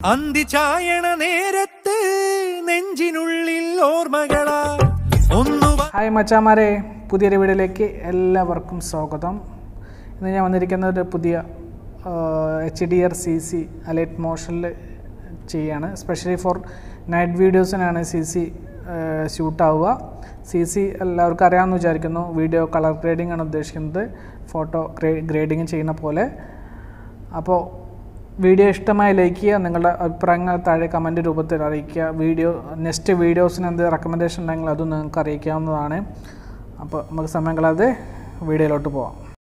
അന്തി ചായണ നേരത്ത് നെഞ്ചിനുള്ളിൽ ഓർമ്മകളാ ഒന്നു വ- ഹായ് മച്ചാമാരെ പുതിയൊരു വീഡിയോയിലേക്ക് എല്ലാവർക്കും സ്വാഗതം ഇന്ന് ഞാൻ വന്നിരിക്കുന്ന ഒരു പുതിയ H D R C C alight മോഷനിൽ ചെയ്യാണ് സ്പെഷ്യലി ഫോർ നൈറ്റ് വീഡിയോസിനാണ് സി സി ഷൂട്ടാവുക സി സി എല്ലാവർക്കും അറിയാമെന്ന് വിചാരിക്കുന്നു വീഡിയോ കളർ ഗ്രേഡിംഗ് ആണ് ഉദ്ദേശിക്കുന്നത് ഫോട്ടോ ഗ്രേഡിങ് ചെയ്യുന്ന പോലെ അപ്പോൾ വീഡിയോ ഇഷ്ടമായി ലൈക്ക് ചെയ്യുക നിങ്ങളുടെ അഭിപ്രായങ്ങൾ താഴെ കമൻറ്റ് രൂപത്തിൽ അറിയിക്കുക വീഡിയോ നെക്സ്റ്റ് വീഡിയോസിന് എന്ത് റെക്കമെൻഡേഷൻ ഉണ്ടെങ്കിൽ അതും നിങ്ങൾക്ക് അറിയിക്കാവുന്നതാണ് അപ്പോൾ നമുക്ക് സമയം കളയാതെ വീഡിയോയിലോട്ട് പോവാം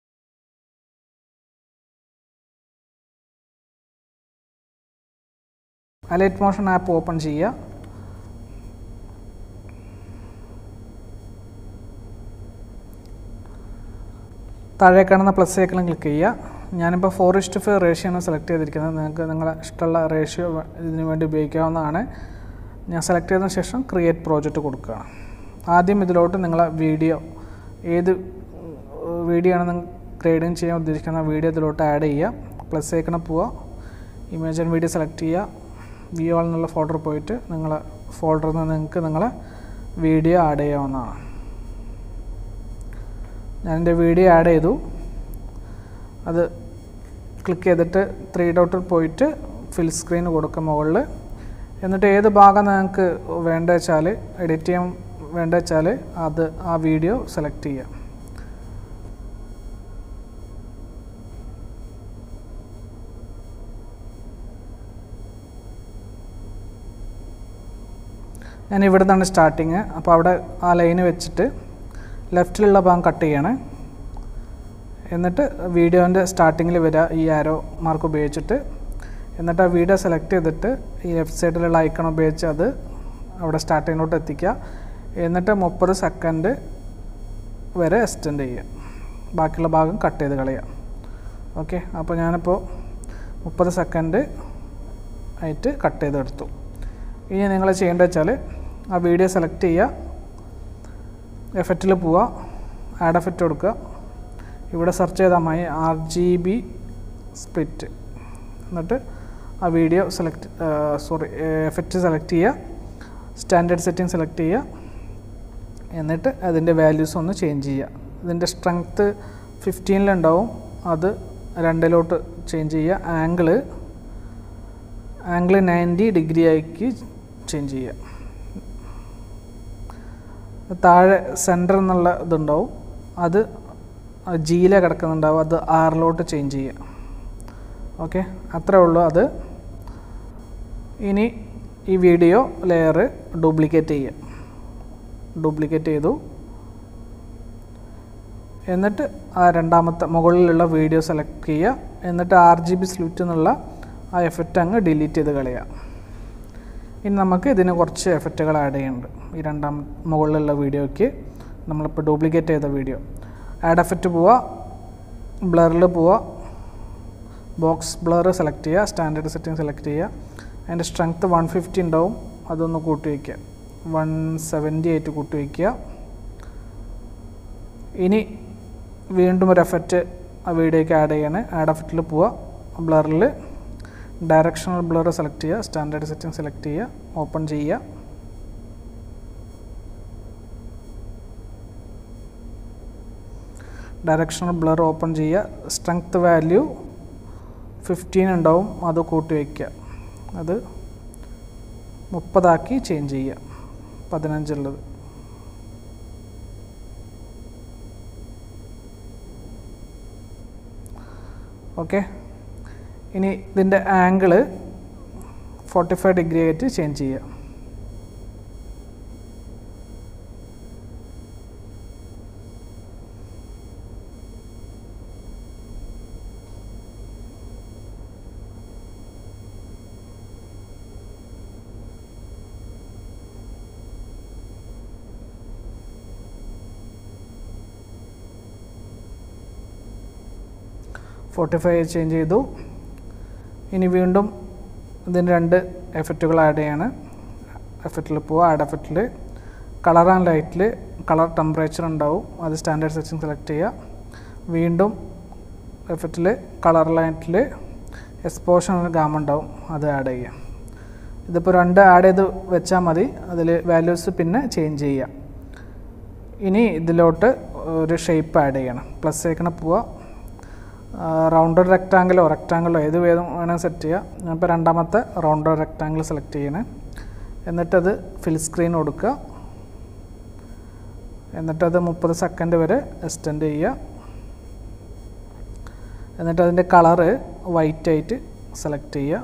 അലൈറ്റ് മോഷൻ ആപ്പ് ഓപ്പൺ ചെയ്യുക താഴെ കാണുന്ന പ്ലസ് ഐക്കണിൽ ക്ലിക്ക് ചെയ്യുക ഞാനിപ്പോൾ ഫോർ ഇസ്റ്റ് ഫൈവ് റേഷ്യോ ആണ് സെലക്ട് ചെയ്തിരിക്കുന്നത് നിങ്ങൾക്ക് നിങ്ങളുടെ ഇഷ്ടമുള്ള റേഷ്യോ ഇതിന് വേണ്ടി ഉപയോഗിക്കാവുന്നതാണ് ഞാൻ സെലക്ട് ചെയ്തതിന് ശേഷം ക്രിയേറ്റ് പ്രോജക്റ്റ് കൊടുക്കുകയാണ് ആദ്യം ഇതിലോട്ട് നിങ്ങളെ വീഡിയോ ഏത് വീഡിയോ ആണ് നിങ്ങൾ ഗ്രേഡിങ് ചെയ്യാൻ ഉദ്ദേശിക്കുന്ന വീഡിയോ ഇതിലോട്ട് ആഡ് ചെയ്യുക പ്ലസ് ഐക്കണിൽ പോവുക ഇമേജ് ആൻഡ് വീഡിയോ സെലക്ട് ചെയ്യുക വ്യൂ ആൾ എന്നുള്ള ഫോൾഡർ പോയിട്ട് നിങ്ങളെ ഫോൾഡറിൽ നിന്ന് നിങ്ങൾക്ക് നിങ്ങളെ വീഡിയോ ആഡ് ചെയ്യാവുന്നതാണ് ഞാൻ എൻ്റെ വീഡിയോ ആഡ് ചെയ്തു അത് ക്ലിക്ക് ചെയ്തിട്ട് ത്രീ ഡോട്ടിൽ പോയിട്ട് ഫിൽ സ്ക്രീൻ കൊടുക്കുക മുകളിൽ എന്നിട്ട് ഏത് ഭാഗം നിങ്ങൾക്ക് വേണ്ട വെച്ചാൽ എഡിറ്റ് ചെയ്യാൻ വേണ്ട വെച്ചാൽ അത് ആ വീഡിയോ സെലക്ട് ചെയ്യുക ഞാൻ ഇവിടെ നിന്നാണ് സ്റ്റാർട്ടിങ് അപ്പോൾ അവിടെ ആ ലൈന് വെച്ചിട്ട് ലെഫ്റ്റിലുള്ള ഭാഗം കട്ട് ചെയ്യണേ എന്നിട്ട് വീഡിയോൻ്റെ സ്റ്റാർട്ടിങ്ങിൽ വരിക ഈ ആരോ മാർക്ക് ഉപയോഗിച്ചിട്ട് എന്നിട്ട് ആ വീഡിയോ സെലക്ട് ചെയ്തിട്ട് ഈ ലെഫ്റ്റ് സൈഡിലുള്ള ഐക്കൺ ഉപയോഗിച്ച് അത് അവിടെ സ്റ്റാർട്ടിങ്ങിലോട്ട് എത്തിക്കുക എന്നിട്ട് മുപ്പത് സെക്കൻഡ് വരെ എക്സ്റ്റെൻഡ് ചെയ്യുക ബാക്കിയുള്ള ഭാഗം കട്ട് ചെയ്ത് കളയുക ഓക്കെ അപ്പോൾ ഞാനിപ്പോൾ മുപ്പത് സെക്കൻഡ് ആയിട്ട് കട്ട് ചെയ്തെടുത്തു ഇനി നിങ്ങൾ ചെയ്യേണ്ടത് വെച്ചാൽ ആ വീഡിയോ സെലക്ട് ചെയ്യുക എഫക്റ്റിൽ പോവുക ആഡ് എഫക്റ്റ് കൊടുക്കുക ഇവിടെ സെർച്ച് ചെയ്താൽ മതി ആർ ജി ബി സ്പ്ലിറ്റ് എന്നിട്ട് ആ video select sorry effect select ചെയ്യുക സ്റ്റാൻഡേർഡ് സെറ്റിംഗ് സെലക്ട് ചെയ്യുക എന്നിട്ട് അതിൻ്റെ വാല്യൂസ് ഒന്ന് ചേഞ്ച് ചെയ്യുക ഇതിൻ്റെ സ്ട്രെങ്ത്ത് ഫിഫ്റ്റീനിലുണ്ടാവും അത് രണ്ടിലോട്ട് ചേഞ്ച് ചെയ്യുക ആംഗിള് ആംഗിൾ നയൻറ്റി ഡിഗ്രി ആക്കി ചേഞ്ച് ചെയ്യുക താഴെ സെൻറ്റർ എന്നുള്ള ഇതുണ്ടാവും അത് ജിയിലെ കിടക്കുന്നുണ്ടാവും അത് ആറിലോട്ട് ചേഞ്ച് ചെയ്യുക ഓക്കെ അത്രേ ഉള്ളൂ അത് ഇനി ഈ വീഡിയോ ലെയർ ഡ്യൂപ്ലിക്കേറ്റ് ചെയ്യുക ഡ്യൂപ്ലിക്കേറ്റ് ചെയ്തു എന്നിട്ട് ആ രണ്ടാമത്തെ മുകളിലുള്ള വീഡിയോ സെലക്ട് ചെയ്യുക എന്നിട്ട് ആർ ജി ബി സ്ലിറ്റ് എന്നുള്ള ആ എഫക്റ്റ് അങ്ങ് ഡിലീറ്റ് ചെയ്ത് കളയുക ഇനി നമുക്ക് ഇതിന് കുറച്ച് എഫക്റ്റുകൾ ആഡ് ചെയ്യുന്നുണ്ട് ഈ രണ്ടാം മുകളിലുള്ള വീഡിയോയ്ക്ക് നമ്മളിപ്പോൾ ഡ്യൂപ്ലിക്കേറ്റ് ചെയ്ത വീഡിയോ ആഡ് എഫക്റ്റ് പോവുക ബ്ലറിൽ പോവുക ബോക്സ് ബ്ലർ സെലക്ട് ചെയ്യുക സ്റ്റാൻഡേർഡ് സെറ്റിംഗ് സെലക്ട് ചെയ്യുക അതിൻ്റെ സ്ട്രെങ്ത്ത് വൺ ഫിഫ്റ്റി ഉണ്ടാവും അതൊന്ന് കൂട്ടി വയ്ക്കുക വൺ സെവൻറ്റി ആയിട്ട് കൂട്ടി വയ്ക്കുക ഇനി വീണ്ടും ഒരു എഫക്റ്റ് ആ വീഡിയോയ്ക്ക് ആഡ് ചെയ്യണേ ആഡ് എഫക്റ്റിൽ പോവുക ബ്ലറിൽ ഡയറക്ഷണൽ ബ്ലർ സെലക്ട് ചെയ്യുക സ്റ്റാൻഡേർഡ് സെറ്റിംഗ് സെലക്ട് ചെയ്യുക ഓപ്പൺ ചെയ്യുക ഡയറക്ഷണൽ ബ്ലർ ഓപ്പൺ ചെയ്യുക സ്ട്രെങ്ത് വാല്യൂ ഫിഫ്റ്റീൻ ഉണ്ടാവും അത് കൂട്ടി വയ്ക്കുക അത് മുപ്പതാക്കി ചേഞ്ച് ചെയ്യുക പതിനഞ്ചുള്ളത് ഓക്കെ ഇനി ഇതിൻ്റെ ആംഗിള് ഫോർട്ടി ഫൈവ് ഡിഗ്രി ആയിട്ട് ചേഞ്ച് ചെയ്യുക ഫോർട്ടി ഫൈവ് ചേഞ്ച് ചെയ്തു ഇനി വീണ്ടും ഇതിന് രണ്ട് എഫക്റ്റുകൾ ആഡ് ചെയ്യാണ് എഫക്റ്റിൽ പോവുക ആഡ് എഫക്റ്റിൽ കളർ ആൻഡ് ലൈറ്റിൽ കളർ ടെമ്പറേച്ചർ ഉണ്ടാവും അത് സ്റ്റാൻഡേർഡ് സെറ്റിംഗ് സെലക്ട് ചെയ്യുക വീണ്ടും എഫക്റ്റിൽ കളർ ലൈറ്റിൽ എക്സ്പോഷൻ ഗാമ ഉണ്ടാവും അത് ആഡ് ചെയ്യാം ഇതിപ്പോൾ രണ്ട് ആഡ് ചെയ്ത് വെച്ചാൽ മതി അതിൽ വാല്യൂസ് പിന്നെ ചേഞ്ച് ചെയ്യാം ഇനി ഇതിലോട്ട് ഒരു ഷേപ്പ് ആഡ് ചെയ്യണം പ്ലസ് ഐക്കണ പോവുക റൗണ്ടഡ് റെക്റ്റാങ്കിളോ റെക്റ്റാങ്കിളോ ഏത് വേദം വേണമെങ്കിൽ സെറ്റ് ചെയ്യുക ഞാനിപ്പോൾ രണ്ടാമത്തെ റൗണ്ടഡ് റെക്റ്റാങ്കിൾ സെലക്ട് ചെയ്യണേ എന്നിട്ടത് ഫിൽ സ്ക്രീൻ കൊടുക്കുക എന്നിട്ടത് മുപ്പത് സെക്കൻഡ് വരെ എക്സ്റ്റെൻഡ് ചെയ്യുക എന്നിട്ട് അതിൻ്റെ കളറ് വൈറ്റ് ആയിട്ട് സെലക്ട് ചെയ്യുക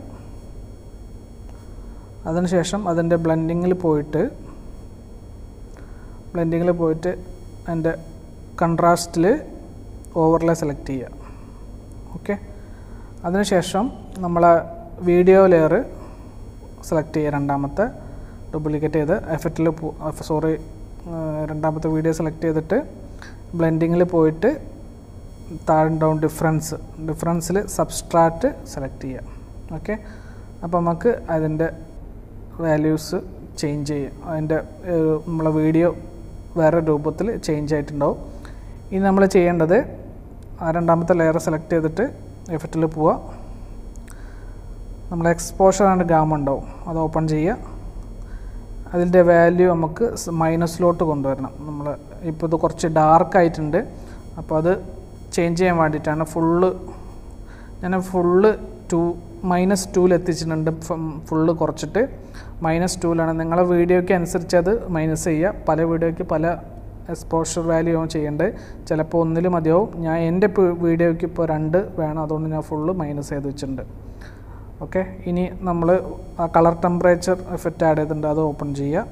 അതിനുശേഷം അതിൻ്റെ ബ്ലെൻഡിങ്ങിൽ പോയിട്ട് ബ്ലെൻഡിങ്ങിൽ പോയിട്ട് അതിൻ്റെ കൺട്രാസ്റ്റിൽ ഓവർലേ സെലക്ട് ചെയ്യുക ഓക്കെ അതിനുശേഷം നമ്മൾ വീഡിയോ ലെയർ സെലക്ട് ചെയ്യുക രണ്ടാമത്തെ ഡ്യൂപ്ലിക്കേറ്റ് ചെയ്ത് എഫക്റ്റിൽ സോറി രണ്ടാമത്തെ വീഡിയോ സെലക്ട് ചെയ്തിട്ട് ബ്ലെൻഡിങ്ങിൽ പോയിട്ട് താഴെ ഡൗൺ ഡിഫറൻസ് ഡിഫറൻസിൽ സബ്സ്ട്രാറ്റ് സെലക്ട് ചെയ്യുക ഓക്കെ അപ്പോൾ നമുക്ക് അതിൻ്റെ വാല്യൂസ് ചേഞ്ച് ചെയ്യും അതിൻ്റെ ഏഹ്, നമ്മളെ വീഡിയോ വേറെ രൂപത്തിൽ ചേഞ്ച് ആയിട്ടുണ്ടാവും ഇനി നമ്മൾ ചെയ്യേണ്ടത് ആ രണ്ടാമത്തെ ലെയർ സെലക്ട് ചെയ്തിട്ട് എഫക്റ്റിൽ പോവുക നമ്മൾ എക്സ്പോഷർ ആൻഡ് ഗാമ ഉണ്ടാവും അത് ഓപ്പൺ ചെയ്യുക അതിൻ്റെ വാല്യൂ നമുക്ക് മൈനസിലോട്ട് കൊണ്ടുവരണം നമ്മൾ ഇപ്പോൾ ഇത് കുറച്ച് ഡാർക്ക് ആയിട്ടുണ്ട് അപ്പോൾ അത് ചേഞ്ച് ചെയ്യാൻ വേണ്ടിയിട്ടാണ് ഫുള്ള് ഞാൻ ഫുള്ള് ടു മൈനസ് ടൂവിൽ എത്തിച്ചിട്ടുണ്ട് ഫുള്ള് കുറച്ചിട്ട് മൈനസ് ടൂവിലാണ് നിങ്ങളെ വീഡിയോയ്ക്ക് അനുസരിച്ച് അത് മൈനസ് ചെയ്യുക പല വീഡിയോയ്ക്ക് പല എക്സ്പോഷർ വാല്യൂ ആവും ചെയ്യേണ്ടത് ചിലപ്പോൾ ഒന്നിൽ മതിയാവും ഞാൻ എൻ്റെ വീഡിയോയ്ക്ക് ഇപ്പോൾ രണ്ട് വേണം അതുകൊണ്ട് ഞാൻ ഫുള്ള് മൈനസ് ചെയ്ത് വെച്ചിട്ടുണ്ട് ഓക്കെ ഇനി നമ്മൾ ആ കളർ ടെമ്പറേച്ചർ എഫക്റ്റ് ആഡ് ചെയ്തിട്ടുണ്ട് അത് ഓപ്പൺ ചെയ്യുക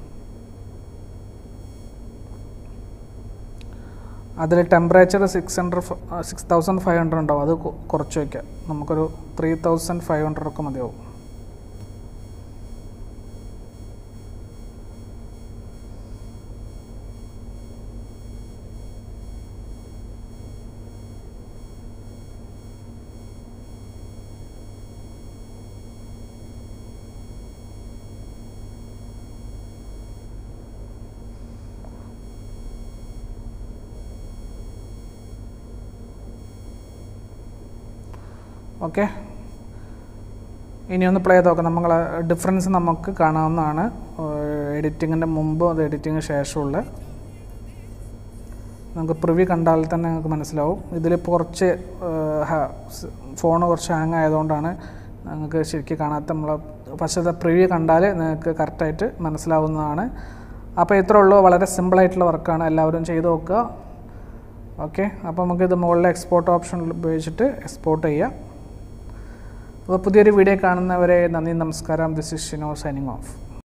അതിൽ temperature six hundred six thousand five hundred ഉണ്ടാവും അത് കൊ- കുറച്ച് വയ്ക്കാം നമുക്കൊരു ത്രീ തൗസൻഡ് ഫൈവ് ഹൺഡ്രഡ് ഒക്കെ മതിയാവും ഓക്കെ ഇനി ഒന്ന് പ്ലേ ചെയ്ത് നോക്കാം നമ്മൾ ഡിഫറൻസ് നമുക്ക് കാണാവുന്നതാണ് എഡിറ്റിങ്ങിൻ്റെ മുമ്പ് അത് എഡിറ്റിങ്ങിന് ശേഷമുള്ള നമുക്ക് പ്രിവ്യൂ കണ്ടാൽ തന്നെ നിങ്ങൾക്ക് മനസ്സിലാവും ഇതിൽ കുറച്ച് ഫോൺ കുറച്ച് ഹാങ് ആയതുകൊണ്ടാണ് നിങ്ങൾക്ക് ശരിക്കും കാണാത്ത നമ്മൾ പക്ഷേ പ്രിവ്യൂ കണ്ടാൽ നിങ്ങൾക്ക് കറക്റ്റായിട്ട് മനസ്സിലാവുന്നതാണ് അപ്പോൾ ഇത്രേ ഉള്ളൂ വളരെ സിമ്പിളായിട്ടുള്ള വർക്കാണ് എല്ലാവരും ചെയ്ത് നോക്കുക ഓക്കെ അപ്പോൾ നമുക്കിത് മുകളിലെ എക്സ്പോർട്ട് ഓപ്ഷൻ ഉപയോഗിച്ചിട്ട് എക്സ്പോർട്ട് ചെയ്യാം അപ്പോൾ പുതിയൊരു വീഡിയോ കാണുന്നവരെ നന്ദി നമസ്കാരം this is Shino signing of